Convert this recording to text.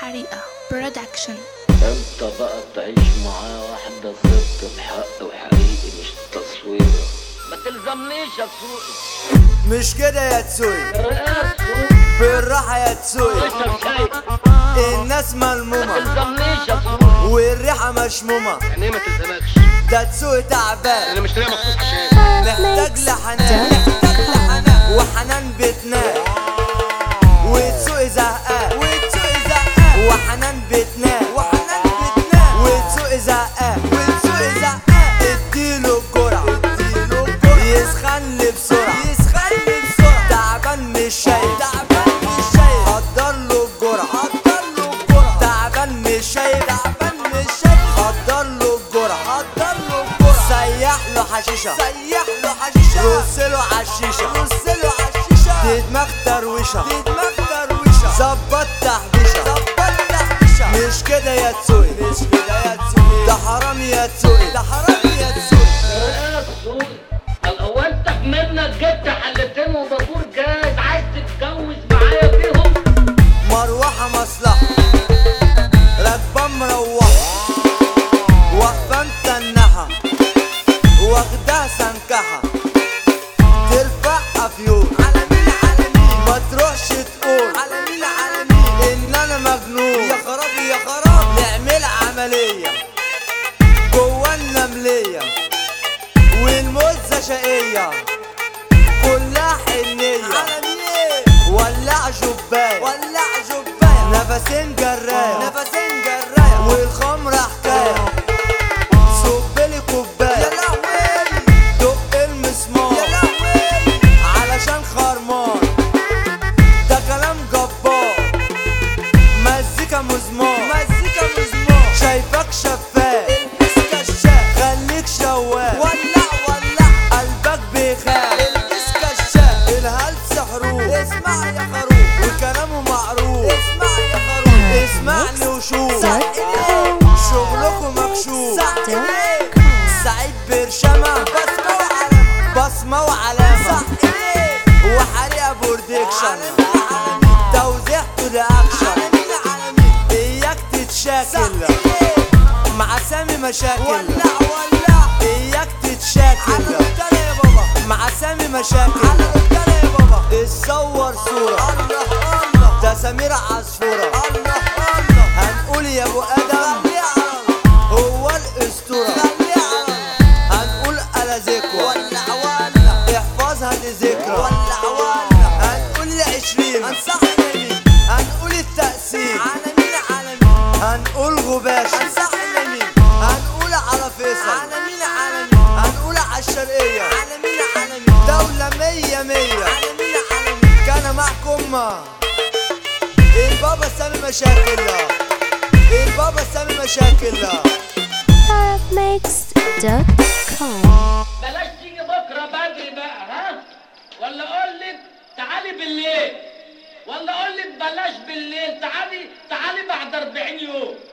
حريقة برودكشن انت بقى تعيش معايا واحدة ست بحق وحقيقي مش تصوير ما تلزمنيش يا سوقي مش كده يا تسوي الرئاس بالراحة يا تسوي اشرب شاي الناس ما ملمومة تلزمنيش يا سوقي والريحة مشمومة يعني ايه ما تلزمكش ده تسوي تعبان انا مش طالع مخصوص عشان محتاج لحنان محتاج لحنان وحنان بتنام وتسوقي زهقان وتسوقي زهقان وحنان بتنام وحنان بتنام وتسوقي زهقان وتسوقي زهقان اديله الجرعة اديله الجرعة يسخن لي بسرعة يسخن لي بسرعة تعبان مش شايف تعبان مش شايف حضر له الجرعة حضر له الجرعة تعبان مش شايف تعبان مش شايف حضر له الجرعة حضر له الجرعة سيح له حشيشة سيح له حشيشة رص له عالشيشة رص له عالشيشة دي دماغ ترويشة دي دماغ ترويشة ظبط تحبيشة ظبط تحبيشة مش كده يا تسوي مش كده يا تسوي ده حرام يا تسوي ده حرام يا تسوي الرئاس سوقي هو انت منك جبت حلتين وبابور جاهز عايز تتجوز معايا فيهم مروحة مصلحة راكبة مروحة واقفة متنحة واخدها سنكحة ترفع افيون على مين على مين ما تروحش تقول على مين على مين ان انا مجنون يا خرابي يا خرابي نعمل عملية جوا النملية والمزة شقية كلها حنية على مين ولع جباية ولع جباية نفسين جراية نفسين جراية والخمرة حكاية صب لي كوباية يا لهوي دق المسمار يا لهوي علشان خرمان ده كلام جبار مزيكا مزمار مزيكا مزمار شايفك شفاف البس كشاف خليك شواف ولع ولع قلبك بيخاف البس كشاف الهلس حروف اسمع يا خروف وكلامه معروف اسمع يا خروف اسمعني وشوف شغلكم مكشوف سعيد برشامة بصمة وعلامة بصمة وعلامة وحريقة بوردكشن توزيعته لأكشن إياك تتشاكل مع سامي مشاكل ولع ولع إياك تتشاكل مع سامي مشاكل اتصور صورة ده سمير عصفورة هنقول يا ابو ادم هو الاسطورة هنقول على ذكوى احفظها لذكرى هنقول لعشرين هنقول التقسيم هنقول غباش هنقول على فيصل هنقول على الشرقية دولة مية مية كان معكم البابا سامي مشاكل البابا سامي مشاكل Arabmix.com بلاش تيجي بكره بدري بقى ها ولا اقول لك تعالي بالليل ولا اقول لك بلاش بالليل تعالي تعالي بعد 40 يوم